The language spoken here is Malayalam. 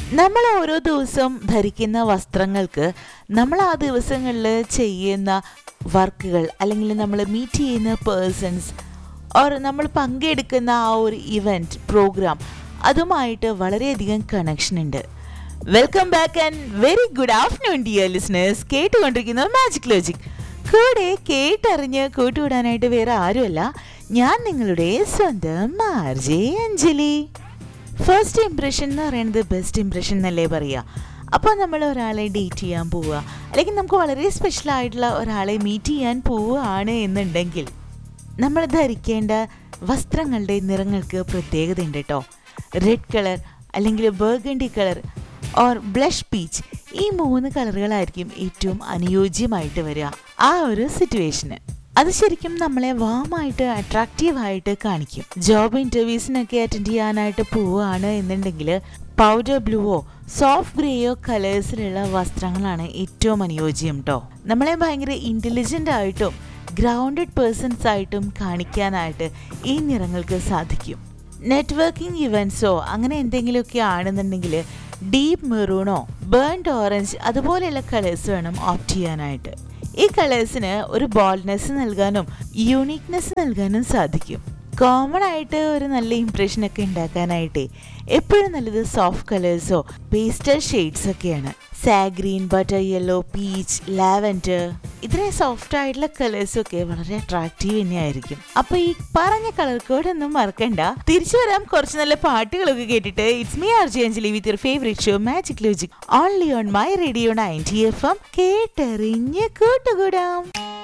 നമ്മൾ ഓരോ ദിവസവും ധരിക്കുന്ന വസ്ത്രങ്ങൾക്ക് നമ്മൾ ആ ദിവസങ്ങളിൽ ചെയ്യുന്ന വർക്കുകൾ അല്ലെങ്കിൽ നമ്മൾ മീറ്റ് ചെയ്യുന്ന പേഴ്സൺസ് ഓർ നമ്മൾ പങ്കെടുക്കുന്ന ആ ഒരു ഇവൻറ്റ് പ്രോഗ്രാം അതുമായിട്ട് വളരെയധികം കണക്ഷൻ ഉണ്ട് welcome back and very good afternoon dear listeners കേട്ടുകൊണ്ടിരിക്കുന്ന മാജിക് ലോജിക് കൂടെ കേട്ടറിഞ്ഞ് കൂട്ടുവിടാനായിട്ട് വേറെ ആരുമല്ല ഞാൻ നിങ്ങളുടെ സ്വന്തം ആർജെ അഞ്ജലി ഫസ്റ്റ് ഇംപ്രഷൻ എന്ന് പറയുന്നത് ബെസ്റ്റ് ഇംപ്രഷൻ എന്നല്ലേ പറയുക അപ്പോൾ നമ്മൾ ഒരാളെ ഡേറ്റ് ചെയ്യാൻ പോവുക അല്ലെങ്കിൽ നമുക്ക് വളരെ സ്പെഷ്യൽ ആയിട്ടുള്ള ഒരാളെ മീറ്റ് ചെയ്യാൻ പോവുകയാണ് എന്നുണ്ടെങ്കിൽ നമ്മൾ ധരിക്കേണ്ട വസ്ത്രങ്ങളുടെ നിറങ്ങൾക്ക് പ്രത്യേകത ഉണ്ട് കേട്ടോ റെഡ് കളർ അല്ലെങ്കിൽ burgundy colour or blush peach ഈ മൂന്ന് കളറുകളായിരിക്കും ഏറ്റവും അനുയോജ്യമായിട്ട് വരിക ആ ഒരു സിറ്റുവേഷന് അത് ശരിക്കും നമ്മളെ വാമായിട്ട് അട്രാക്റ്റീവായിട്ട് കാണിക്കും ജോബ് ഇന്റർവ്യൂസിനൊക്കെ അറ്റൻഡ് ചെയ്യാനായിട്ട് പോവുകയാണ് എന്നുണ്ടെങ്കിൽ പൗഡർ ബ്ലൂവോ സോഫ്റ്റ് ഗ്രേയോ കളേഴ്സിലുള്ള വസ്ത്രങ്ങളാണ് ഏറ്റവും അനുയോജ്യം കേട്ടോ നമ്മളെ ഭയങ്കര ഇന്റലിജന്റ് ആയിട്ടും ഗ്രൗണ്ടഡ് പേഴ്സൺസ് ആയിട്ടും കാണിക്കാനായിട്ട് ഈ നിറങ്ങൾക്ക് സാധിക്കും നെറ്റ്വർക്കിംഗ് ഇവൻറ്റ്സോ അങ്ങനെ എന്തെങ്കിലുമൊക്കെ ആണെന്നുണ്ടെങ്കിൽ ഡീപ്പ് മെറൂണോ ബേൺഡ് ഓറഞ്ച് അതുപോലെയുള്ള കളേഴ്സ് വേണം ഓപ്റ്റ് ചെയ്യാനായിട്ട് ഈ കളേഴ്സിന് ഒരു ബോൾഡ്നെസ് നൽകാനും യൂണിക്നെസ് നൽകാനും സാധിക്കും കോമൺ ആയിട്ട് ഒരു നല്ല ഇംപ്രഷൻ ഒക്കെ ഉണ്ടാക്കാനായിട്ട് എപ്പോഴും നല്ലത് സോഫ്റ്റ് കളേഴ്സോ പേസ്റ്റൽ ഷെയ്ഡ്സ് ഒക്കെയാണ് sage green butter yellow peach lavender ഇതിനെ സോഫ്റ്റ് ആയിട്ടുള്ള കളേഴ്സും ഒക്കെ വളരെ അട്രാക്റ്റീവ് തന്നെയായിരിക്കും അപ്പൊ ഈ പറഞ്ഞ കളർ കോഡ് ഒന്നും മറക്കണ്ട തിരിച്ചു വരാം കുറച്ച് നല്ല പാട്ടുകളൊക്കെ കേട്ടിട്ട് it's me R G Anjali with your favourite show magic logic only on my radio ninety F M കേട്ടറിഞ്ഞ് കൂട്ടുകൂടാം